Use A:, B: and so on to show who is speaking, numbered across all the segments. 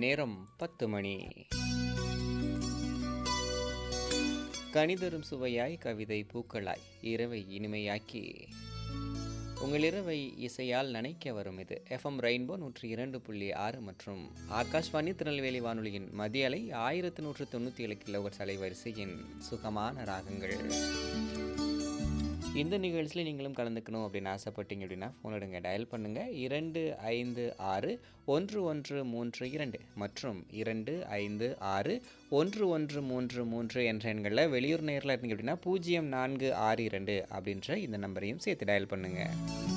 A: நேரம் பத்து மணி கணிதரும் சுவையாய் கவிதை பூக்களாய் இரவை இனிமையாக்கி உங்கள் இரவை இசையால் நனைக்க வரும் இது எஃப்எம் ரெயின்போ நூற்றி இரண்டு புள்ளி ஆறு மற்றும் ஆகாஷ்வாணி திருநெல்வேலி வானொலியின் மதிய அலை ஆயிரத்து நூற்று தொண்ணூற்றி ஏழு கிலோவர்ஸ் அலைவரிசையின் சுகமான ராகங்கள் இந்த நிகழ்ச்சியில் நீங்களும் கலந்துக்கணும் அப்படின்னு ஆசைப்பட்டீங்க அப்படின்னா ஃபோன் எடுங்க டயல் பண்ணுங்கள் இரண்டு ஐந்து ஆறு ஒன்று ஒன்று மூன்று இரண்டு மற்றும் இரண்டு ஐந்து ஆறு ஒன்று ஒன்று மூன்று மூன்று என்ற எண்களில் வெளியூர் நேரில் இருந்தீங்க அப்படின்னா பூஜ்ஜியம் நான்கு ஆறு இரண்டு அப்படின்ற இந்த நம்பரையும் சேர்த்து டயல் பண்ணுங்கள்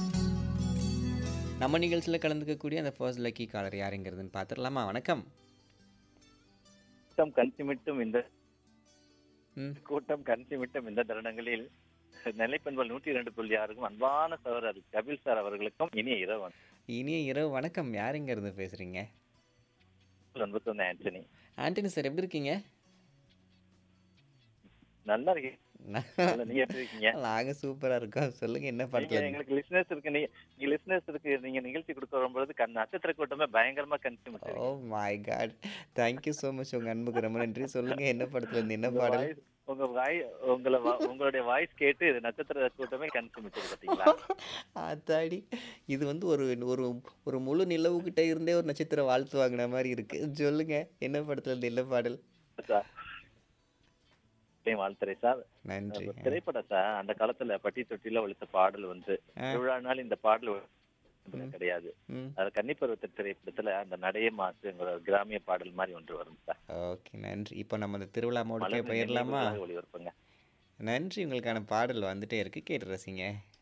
A: நம்ம நிகழ்ச்சியில் கலந்துக்கக்கூடிய அந்த ஃபர்ஸ்ட் லக்கி காலர் யாருங்கிறதுன்னு பார்த்துடலாமா வணக்கம்
B: கூட்டம் கண்சிமிட்டும் இந்த
A: ம்
B: கூட்டம் கண்சிமிட்டும் இந்த தருணங்களில் நிலைப்பண்பல் நூற்றி இரண்டு புள்ளி ஆறுக்கும் அன்பான சகோதரர் கபில் சார் அவர்களுக்கும் இனிய இரவு
A: இனிய இரவு வணக்கம் யாருங்கிறது பேசுகிறீங்க
B: அன்பு சொன்ன ஆண்டனி
A: ஆண்டனி சார் எப்படி இருக்கீங்க
B: நல்லா இருக்கீங்க நல்லா நீங்க எப்படி இருக்கீங்க
A: நாங்கள் சூப்பராக இருக்கோம் சொல்லுங்கள் என்ன
B: நீங்க
A: படத்தில்
B: எங்களுக்கு லிஸ்னஸ் இருக்கு நீ நீங்க லிஸ்னஸ் இருக்கு நீங்க நிகழ்ச்சி கொடுக்க வரும்பொழுது கண் நட்சத்திர கூட்டமே பயங்கரமா கன்சிமிட்டு
A: oh my god thank you so much உங்கள் அன்புக்கு ரொம்ப நன்றி சொல்லுங்கள் என்ன படத்துல இருந்து என்ன
B: உங்க
A: பாடல்
B: வாய்ஸ் உங்க வாய் உங்களை வா- உங்களுடைய வாய்ஸ் கேட்டு இது நட்சத்திர கூட்டமே கன்சிமிட்டு பாத்தீங்களா
A: அத்தாடி இது வந்து ஒரு ஒரு ஒரு முழு நிலவுகிட்ட இருந்தே ஒரு நட்சத்திரம் வாழ்த்து வாங்கின மாதிரி இருக்கு சொல்லுங்க என்ன படத்துல இருந்து என்ன பாடல்
B: சார் வாழ்த்துறேன் சார்
A: நன்றி
B: ஒரு திரைப்படம் சார் அந்த காலத்துல பட்டி தொட்டில ஒழித்த பாடல் வந்து
A: ஆ.
B: திருவிழா நாள் இந்த பாடல் ஒழித்தது கிடையாது
A: ம்
B: அது கன்னிப்பருவத்த திரைப்படத்துல அந்த நடைய மாசுங்கிற ஒரு கிராமிய பாடல் மாதிரி ஒன்று வரும் சார்
A: ஓகே நன்றி இப்போ நம்ம இந்த திருவிழா மோடுக்கே
B: மலர்
A: போயிடலாமா
B: நினைவுகளாக ஒளிபரப்புங்க
A: நன்றி உங்களுக்கான பாடல் வந்துட்டே இருக்கு கேட்டு ரசிங்க